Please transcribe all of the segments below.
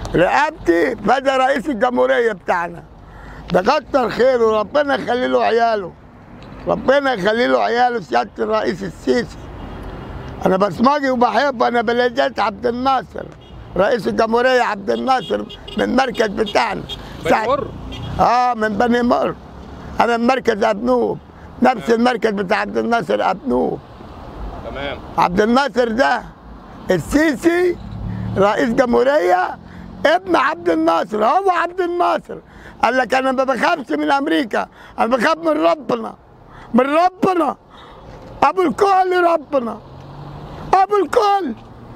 رقبتي فده رئيس الجمهوريه بتاعنا ده كتر خيره ربنا يخلي له عياله ربنا يخلي له عياله سياده الرئيس السيسي انا بسمجي وبحبه انا بلديات عبد الناصر رئيس الجمهوريه عبد الناصر من المركز بتاعنا بني ساعة- مر اه من بني مر انا من مركز ابنوب نفس المركز بتاع عبد الناصر ابنوب تمام عبد الناصر ده السيسي رئيس جمهوريه ابن عبد الناصر هو عبد الناصر قال لك انا ما بخافش من امريكا انا بخاف من ربنا من ربنا ابو الكل ربنا ابو الكل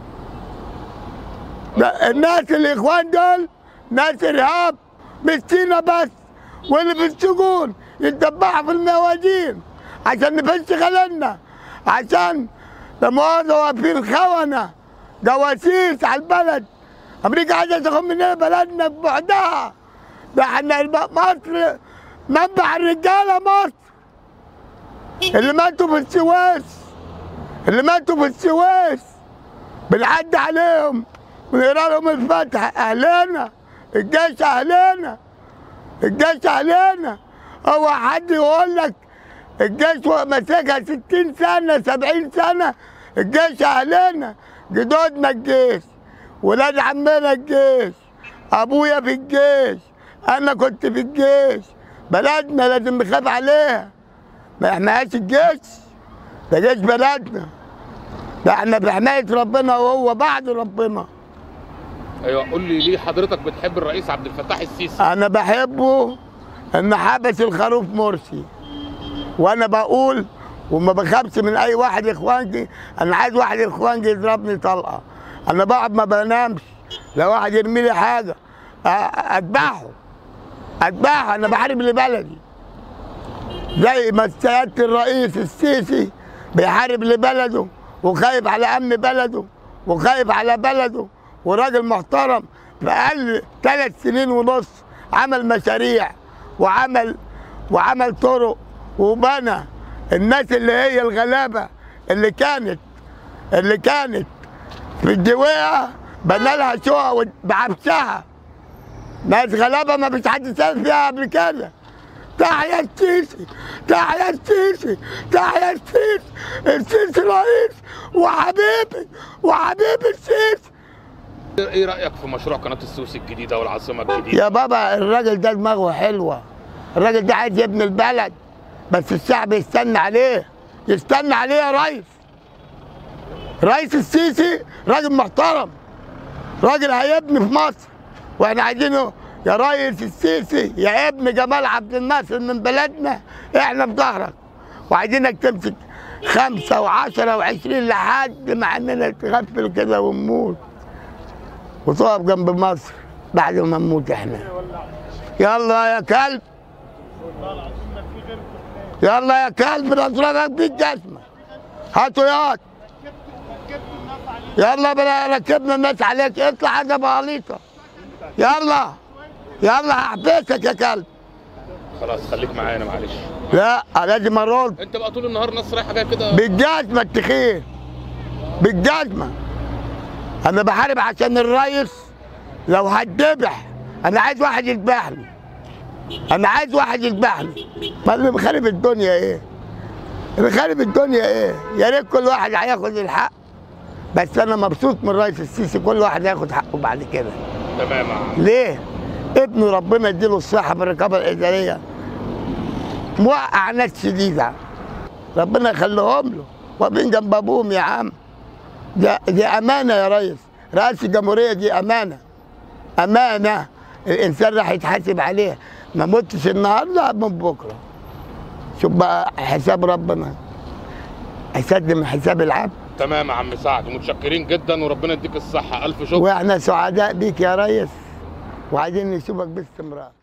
ده الناس الاخوان دول ناس ارهاب مش سينا بس واللي في السجون يتدبحوا في الموازين عشان نفش غلنا عشان لا مؤاخذة واقفين خونة جواسيس على البلد أمريكا عايزة تاخد مننا بلدنا ببعدها ده احنا الب- مصر منبع الرجالة مصر اللي ماتوا في السويس اللي ماتوا في السويس بنعدي عليهم ونقرا لهم الفاتحة أهلنا الجيش أهلنا الجيش علينا هو حد يقول لك الجيش ماسكها 60 سنة 70 سنة الجيش علينا جدودنا الجيش ولاد عمنا الجيش أبويا في الجيش أنا كنت في الجيش بلدنا لازم نخاف عليها ما يحميهاش الجيش ده جيش بلدنا ده احنا في حماية ربنا وهو بعد ربنا ايوه قول لي ليه حضرتك بتحب الرئيس عبد الفتاح السيسي انا بحبه ان حبس الخروف مرسي وانا بقول وما بخافش من اي واحد اخوانجي انا عايز واحد اخوانجي يضربني طلقه انا بقعد ما بنامش لو واحد يرمي لي حاجه أ- اتبعه اتبعه انا بحارب لبلدي زي ما سياده الرئيس السيسي بيحارب لبلده وخايف على امن بلده وخايف على بلده وراجل محترم بقال ثلاث سنين ونص عمل مشاريع وعمل وعمل طرق وبنى الناس اللي هي الغلابه اللي كانت اللي كانت في الدويقه بنى لها شقق بعفشها ناس غلابه ما فيش حد سال فيها قبل كده تحيا السيسي تحيا السيسي تحيا السيسي السيسي رئيس وحبيبي وحبيبي السيسي ايه رايك في مشروع قناه السويس الجديده والعاصمه الجديده يا بابا الراجل ده دماغه حلوه الراجل ده عايز يبني البلد بس الشعب يستنى عليه يستنى عليه يا ريس رئيس السيسي راجل محترم راجل هيبني في مصر واحنا عايزينه يا ريس السيسي يا ابن جمال عبد الناصر من بلدنا احنا في ظهرك وعايزينك تمسك خمسة وعشرة وعشرين لحد ما اننا تغفل كده ونموت وتقف جنب مصر بعد ما نموت احنا يلا يا كلب يلا يا كلب نضربك بالجزمة هاتوا ياض يلا بلا ركبنا الناس عليك اطلع حاجة بغليطة يلا يلا هحبسك يا كلب خلاص خليك معانا معلش لا لازم ارد انت بقى طول النهار ناس رايحه جايه كده بالجزمة التخين بالجزمة أنا بحارب عشان الريس لو هتذبح أنا عايز واحد يذبحني أنا عايز واحد يذبحني ما اللي مخرب الدنيا إيه؟ اللي خارب الدنيا إيه؟ يا ريت كل واحد هياخد الحق بس أنا مبسوط من الرئيس السيسي كل واحد هياخد حقه بعد كده تمام يا عم ليه؟ ابنه ربنا يديله الصحة في الرقابة الإدارية موقع ناس شديدة ربنا يخليهم له واقفين جنب أبوهم يا عم دي, دي أمانة يا ريس رئاسة الجمهورية دي أمانة أمانة الإنسان راح يتحاسب عليها ما متش النهاردة من بكرة شوف بقى حساب ربنا هيسد من حساب العبد تمام يا عم سعد متشكرين جدا وربنا يديك الصحه الف شكر واحنا سعداء بيك يا ريس وعايزين نشوفك باستمرار